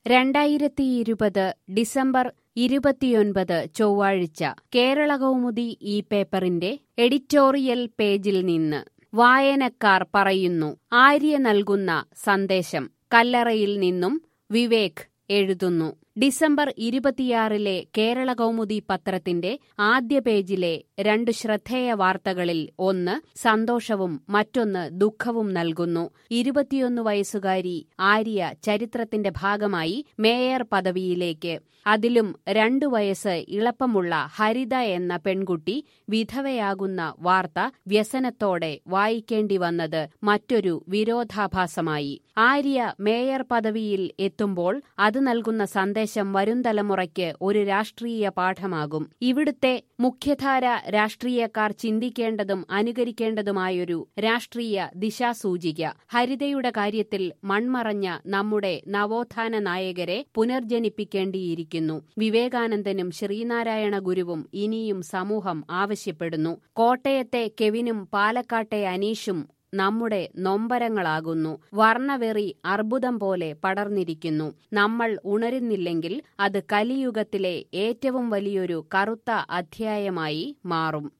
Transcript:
രണ്ടായിരത്തി ഇരുപത് ഡിസംബർ ഇരുപത്തിയൊൻപത് ചൊവ്വാഴ്ച കേരളകൗമുദി ഈ പേപ്പറിന്റെ എഡിറ്റോറിയൽ പേജിൽ നിന്ന് വായനക്കാർ പറയുന്നു ആര്യ നൽകുന്ന സന്ദേശം കല്ലറയിൽ നിന്നും വിവേക് എഴുതുന്നു ഡിസംബർ ഇരുപത്തിയാറിലെ കേരള കൗമുദി പത്രത്തിന്റെ ആദ്യ പേജിലെ രണ്ട് ശ്രദ്ധേയ വാർത്തകളിൽ ഒന്ന് സന്തോഷവും മറ്റൊന്ന് ദുഃഖവും നൽകുന്നു ഇരുപത്തിയൊന്ന് വയസ്സുകാരി ആര്യ ചരിത്രത്തിന്റെ ഭാഗമായി മേയർ പദവിയിലേക്ക് അതിലും രണ്ടു വയസ്സ് ഇളപ്പമുള്ള ഹരിത എന്ന പെൺകുട്ടി വിധവയാകുന്ന വാർത്ത വ്യസനത്തോടെ വായിക്കേണ്ടി വന്നത് മറ്റൊരു വിരോധാഭാസമായി ആര്യ മേയർ പദവിയിൽ എത്തുമ്പോൾ അത് നൽകുന്ന സന്ദേശം വരും തലമുറയ്ക്ക് ഒരു രാഷ്ട്രീയ പാഠമാകും ഇവിടുത്തെ മുഖ്യധാര രാഷ്ട്രീയക്കാർ ചിന്തിക്കേണ്ടതും അനുകരിക്കേണ്ടതുമായൊരു രാഷ്ട്രീയ ദിശാസൂചിക ഹരിതയുടെ കാര്യത്തിൽ മൺമറഞ്ഞ നമ്മുടെ നവോത്ഥാന നായകരെ പുനർജനിപ്പിക്കേണ്ടിയിരിക്കുന്നു വിവേകാനന്ദനും ശ്രീനാരായണ ഗുരുവും ഇനിയും സമൂഹം ആവശ്യപ്പെടുന്നു കോട്ടയത്തെ കെവിനും പാലക്കാട്ടെ അനീഷും നമ്മുടെ നൊമ്പരങ്ങളാകുന്നു വർണ്ണവെറി അർബുദം പോലെ പടർന്നിരിക്കുന്നു നമ്മൾ ഉണരുന്നില്ലെങ്കിൽ അത് കലിയുഗത്തിലെ ഏറ്റവും വലിയൊരു കറുത്ത അധ്യായമായി മാറും